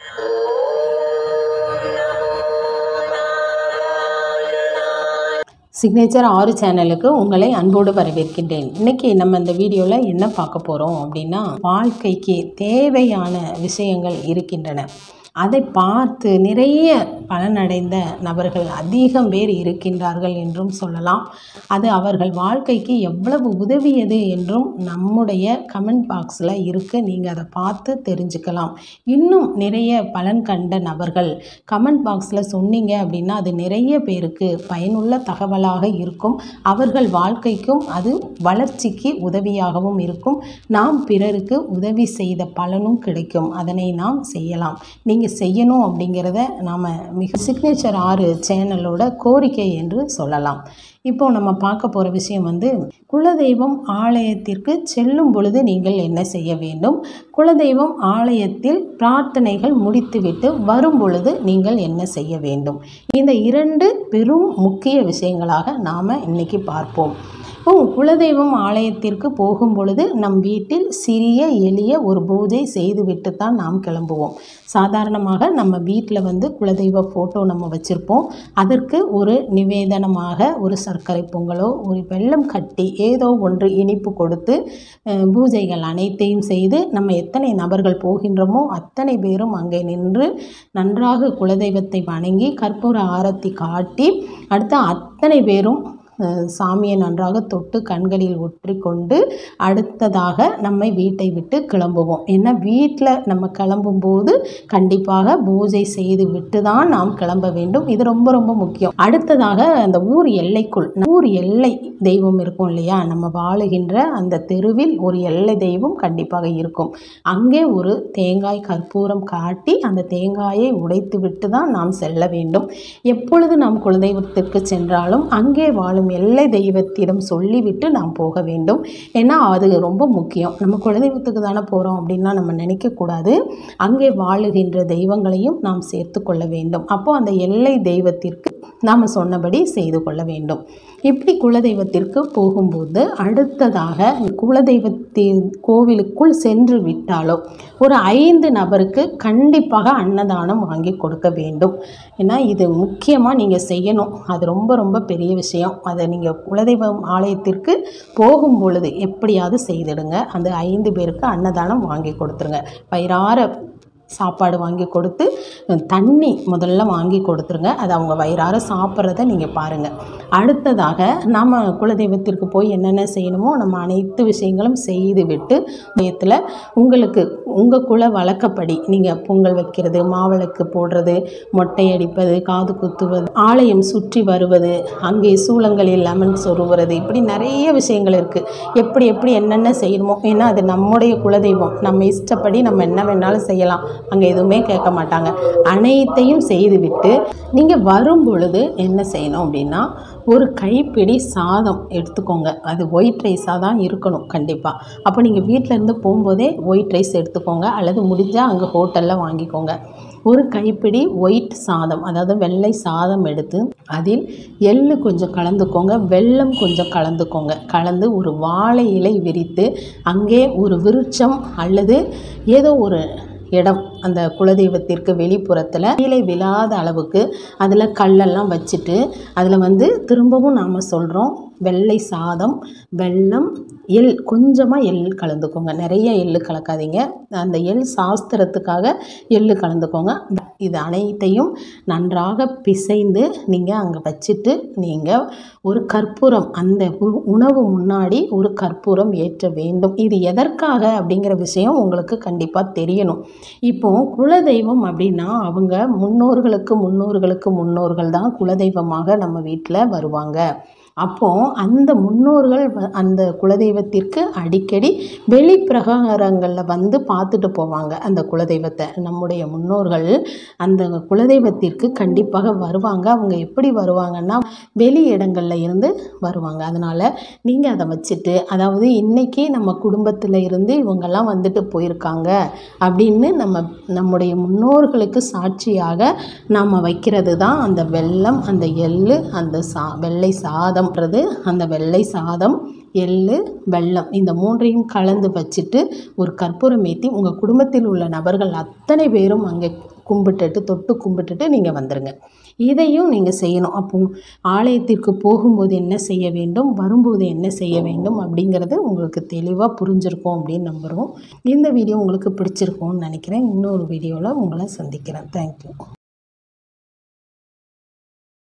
signature ஆறு சேனலுக்கு உங்களை அன்போடு வரவேற்கின்றேன் இன்னைக்கு நம்ம இந்த வீடியோவில் என்ன பார்க்க போகிறோம் அப்படின்னா வாழ்க்கைக்கு தேவையான விஷயங்கள் இருக்கின்றன அதை பார்த்து நிறைய பலனடைந்த நபர்கள் அதிகம் பேர் இருக்கின்றார்கள் என்றும் சொல்லலாம் அது அவர்கள் வாழ்க்கைக்கு எவ்வளவு உதவியது என்றும் நம்முடைய கமெண்ட் பாக்ஸில் இருக்குது நீங்கள் அதை பார்த்து தெரிஞ்சுக்கலாம் இன்னும் நிறைய பலன் கண்ட நபர்கள் கமெண்ட் பாக்ஸில் சொன்னீங்க அப்படின்னா அது நிறைய பேருக்கு பயனுள்ள தகவலாக இருக்கும் அவர்கள் வாழ்க்கைக்கும் அது வளர்ச்சிக்கு உதவியாகவும் இருக்கும் நாம் பிறருக்கு உதவி செய்த பலனும் கிடைக்கும் அதனை நாம் செய்யலாம் நீங்கள் செய்யணும் அப்படிங்கிறத நாம் மிக சிக்னேச்சர் ஆறு சேனலோட கோரிக்கை என்று சொல்லலாம் இப்போ நம்ம பார்க்க போகிற விஷயம் வந்து குலதெய்வம் ஆலயத்திற்கு செல்லும் பொழுது நீங்கள் என்ன செய்ய வேண்டும் குலதெய்வம் ஆலயத்தில் பிரார்த்தனைகள் முடித்துவிட்டு வரும் பொழுது நீங்கள் என்ன செய்ய வேண்டும் இந்த இரண்டு பெரும் முக்கிய விஷயங்களாக நாம் இன்னைக்கு பார்ப்போம் இப்போ குலதெய்வம் ஆலயத்திற்கு போகும் பொழுது நம் வீட்டில் சிறிய எளிய ஒரு பூஜை செய்துவிட்டு தான் நாம் கிளம்புவோம் சாதாரணமாக நம்ம வீட்டில் வந்து குலதெய்வ ஃபோட்டோ நம்ம வச்சுருப்போம் அதற்கு ஒரு நிவேதனமாக ஒரு சர்க்கரை பொங்கலோ ஒரு வெல்லம் கட்டி ஏதோ ஒன்று இனிப்பு கொடுத்து அஹ், பூஜைகள் அனைத்தையும் செய்து நம்ம எத்தனை நபர்கள் போகின்றோமோ அத்தனை பேரும் அங்கே நின்று நன்றாக குலதெய்வத்தை வணங்கி கற்பூர ஆரத்தி காட்டி அடுத்து அத்தனை பேரும் அஹ், சாமியை நன்றாக தொட்டு கண்களில் ஒற்றி கொண்டு அடுத்ததாக நம்மை வீட்டை விட்டு கிளம்புவோம் ஏன்னா வீட்டில் நம்ம கிளம்பும்போது கண்டிப்பாக பூஜை செய்து விட்டு தான் நாம் கிளம்ப வேண்டும் இது ரொம்ப ரொம்ப முக்கியம் அடுத்ததாக அந்த ஊர் எல்லைக்குள் ஊர் எல்லை தெய்வம் இருக்கும் இல்லையா நம்ம வாழுகின்ற அந்த தெருவில் ஒரு எல்லை தெய்வம் கண்டிப்பாக இருக்கும் அங்கே ஒரு தேங்காய் கற்பூரம் காட்டி அந்த தேங்காயை உடைத்து விட்டு தான் நாம் செல்ல வேண்டும் எப்பொழுது நாம் குலதெய்வத்திற்கு சென்றாலும் அங்கே வாழும் எல்லை தெய்வத்திடம் சொல்லிவிட்டு நாம் போக வேண்டும் ஏன்னா அது ரொம்ப முக்கியம் நம்ம குலதெய்வத்துக்கு தானே போகிறோம் அப்படின்னா நம்ம நினைக்கக்கூடாது அங்கே வாழுகின்ற தெய்வங்களையும் நாம் சேர்த்து கொள்ள வேண்டும் அப்போ அந்த எல்லை தெய்வத்திற்கு நாம் சொன்னபடி செய்து கொள்ள வேண்டும் இப்படி குலதெய்வத்திற்கு போகும்போது அடுத்ததாக குலதெய்வத்தின் கோவிலுக்குள் சென்று விட்டாலோ ஒரு ஐந்து நபருக்கு கண்டிப்பாக அன்னதானம் வாங்கி கொடுக்க வேண்டும் ஏன்னா இது முக்கியமாக நீங்கள் செய்யணும் அது ரொம்ப ரொம்ப பெரிய விஷயம் அதை நீங்கள் குலதெய்வம் ஆலயத்திற்கு போகும் பொழுது எப்படியாவது செய்திடுங்க அந்த ஐந்து பேருக்கு அன்னதானம் வாங்கி கொடுத்துருங்க வயிறார சாப்பாடு வாங்கி கொடுத்து தண்ணி முதல்ல வாங்கி கொடுத்துருங்க அது அவங்க வயிறார சாப்பிட்றத நீங்கள் பாருங்கள் அடுத்ததாக நம்ம குலதெய்வத்திற்கு போய் என்னென்ன செய்யணுமோ நம்ம அனைத்து விஷயங்களும் செய்து விட்டு மையத்தில் உங்களுக்கு உங்கள் குல வழக்கப்படி நீங்கள் பொங்கல் வைக்கிறது மாவிளக்கு போடுறது மொட்டை அடிப்பது காது குத்துவது ஆலயம் சுற்றி வருவது அங்கே சூளங்களில் லெமன் சொருகிறது இப்படி நிறைய விஷயங்கள் இருக்குது எப்படி எப்படி என்னென்ன செய்யணுமோ ஏன்னா அது நம்முடைய குலதெய்வம் நம்ம இஷ்டப்படி நம்ம என்ன வேணாலும் செய்யலாம் அங்கே எதுவுமே கேட்க மாட்டாங்க அனைத்தையும் செய்துவிட்டு நீங்கள் வரும் பொழுது என்ன செய்யணும் அப்படின்னா ஒரு கைப்பிடி சாதம் எடுத்துக்கோங்க அது ஒயிட் ரைஸாக தான் இருக்கணும் கண்டிப்பாக அப்போ நீங்கள் வீட்டிலேருந்து போகும்போதே ஒயிட் ரைஸ் எடுத்துக்கோங்க அல்லது முடிஞ்சால் அங்கே ஹோட்டலில் வாங்கிக்கோங்க ஒரு கைப்பிடி ஒயிட் சாதம் அதாவது வெள்ளை சாதம் எடுத்து அதில் எள்ளு கொஞ்சம் கலந்துக்கோங்க வெல்லம் கொஞ்சம் கலந்துக்கோங்க கலந்து ஒரு வாழை இலை விரித்து அங்கே ஒரு விருட்சம் அல்லது ஏதோ ஒரு இடம் அந்த குலதெய்வத்திற்கு வெளிப்புறத்தில் கீழே விழாத அளவுக்கு அதில் கல்லெல்லாம் வச்சுட்டு அதில் வந்து திரும்பவும் நாம் சொல்கிறோம் வெள்ளை சாதம் வெல்லம் எள் கொஞ்சமாக எள் கலந்துக்கோங்க நிறைய எள் கலக்காதீங்க அந்த எள் சாஸ்திரத்துக்காக எள் கலந்துக்கோங்க இது அனைத்தையும் நன்றாக பிசைந்து நீங்கள் அங்கே வச்சுட்டு நீங்கள் ஒரு கற்பூரம் அந்த உ- உணவு முன்னாடி ஒரு கற்பூரம் ஏற்ற வேண்டும் இது எதற்காக அப்படிங்கிற விஷயம் உங்களுக்கு கண்டிப்பாக தெரியணும் இப்போ குலதெய்வம் அப்படின்னா அவங்க முன்னோர்களுக்கு முன்னோர்களுக்கு முன்னோர்கள் தான் குலதெய்வமாக நம்ம வீட்டில் வருவாங்க அப்போ அந்த முன்னோர்கள் வ- அந்த குலதெய்வத்திற்கு அடிக்கடி வெளி பிரகாரங்களில் வந்து பார்த்துட்டு போவாங்க அந்த குலதெய்வத்தை நம்முடைய முன்னோர்கள் அந்த குலதெய்வத்திற்கு கண்டிப்பாக வருவாங்க அவங்க எப்படி வருவாங்கன்னா வெளி இடங்கள்ல இருந்து வருவாங்க அதனால் நீங்கள் அதை வச்சுட்டு அதாவது இன்னைக்கு நம்ம குடும்பத்தில் இருந்து இவங்கெல்லாம் வந்துட்டு போயிருக்காங்க அப்படின்னு நம்ம நம்முடைய முன்னோர்களுக்கு சாட்சியாக நாம் வைக்கிறது தான் அந்த வெல்லம் அந்த எள்ளு அந்த சா வெள்ளை சாதம் சாதம்ன்றது அந்த வெள்ளை சாதம் எள்ளு வெல்லம் இந்த மூன்றையும் கலந்து வச்சுட்டு ஒரு கற்பூரம் ஏற்றி உங்கள் குடும்பத்தில் உள்ள நபர்கள் அத்தனை பேரும் அங்கே கும்பிட்டுட்டு தொட்டு கும்பிட்டுட்டு நீங்கள் வந்துடுங்க இதையும் நீங்கள் செய்யணும் அப்போ ஆலயத்திற்கு போகும்போது என்ன செய்ய வேண்டும் வரும்போது என்ன செய்ய வேண்டும் அப்படிங்கிறது உங்களுக்கு தெளிவாக புரிஞ்சிருக்கும் அப்படின்னு நம்புகிறோம் இந்த வீடியோ உங்களுக்கு பிடிச்சிருக்கும்னு நினைக்கிறேன் இன்னொரு வீடியோவில் உங்களை சந்திக்கிறேன் தேங்க்யூ